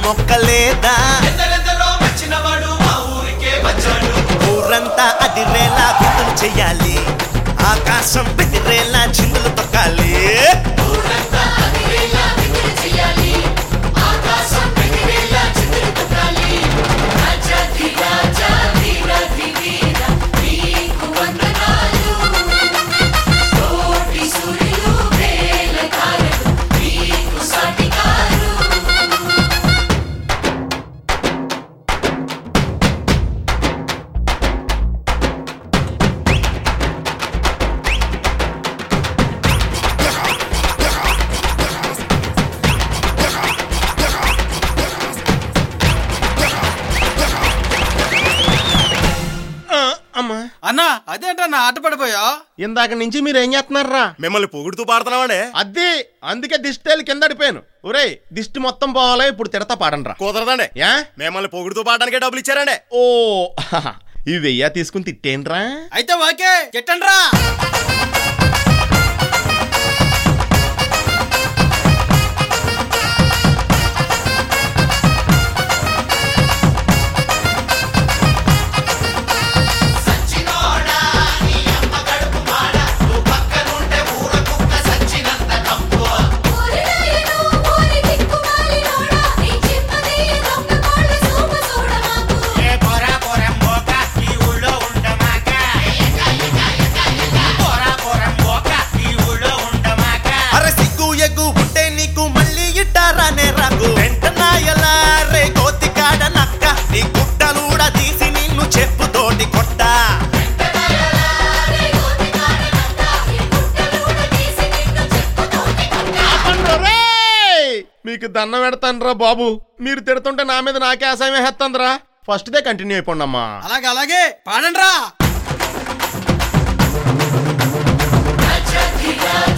మొక్కలేదా ఎందరెందరో వచ్చినవాడు మా ఊరికే వచ్చాడు ఊరంతా అదిరేలా విందులు చెయ్యాలి ఆకాశం బెదిరేలా చిందులు తొక్కాలి ఊరంతా అదిరేలా విందులు చేయాలి ఆకాశం పెరిగేలా చిందులు తొక్కాలి రాజాధి రాజా వీరాధి వీర నీకు వందనాలు కోటి సూర్యులు వేల తారలు నీకు సాటికారు ఆ, అమ్మా అన్నా అదేంటన్నా ఆట పడిపోయా ఇందాక నుంచి మీరు ఏం చేస్తున్నారా మిమ్మల్ని పొగుడుతూ పాడుతున్నామండి అదే అందుకే దిష్టి కింద అడిపోయాను ఒరేయ్ దిష్టి మొత్తం పోవాలి ఇప్పుడు తిడతా పాడండ్రా కుదరదండి యా మిమ్మల్ని పొగుడుతూ పాడడానికి డబ్బులు ఇచ్చారండి ఓ ఇవి వెయ్యా తీసుకుని తిట్టేంట్రా అయితే ఓకే కెట్టండ్రా సచ్చినోడా నీ అమ్మ కడుపు మాడ నువ్వు పక్కనుంటే ఊర కుక్క సచ్చినంత కంపు ఊరినాయను ఊరి దిక్కుమాలినోడా నీ చిమ్మదీయ దొంగ కోళ్ళ సూపు చూడమాకు ఏ పోరా పోరం పోక ఈ ఊళ్ళో ఉండమాక పోరా పోరం పోక ఈ ఊళ్ళో ఉండమాక అరే సిగ్గు ఎగ్గు ఉంటే నీకు మళ్ళీ ఇట్టారానే రాకు వెంటనాయలా రే కోతి కాడ నక్క నీ గుట్టలూడ తీసి నిన్ను చెప్పుతోటి కొట్ట రే గోతి కాడనంట ఈ గుట్టలూడ తీసి నిన్ను చెప్పుతోటి కొట్ట ఒరేయ్! మీకు దండం పెడతానురా బాబు మీరు తిడుతుంటే నా మీద నాకే అసహ్యం వేస్తుందిరా ఫస్ట్ దే కంటిన్యూ అయిపోండి అమ్మా అలాగే అలాగే పాడండ్రా రాజాధి రాజా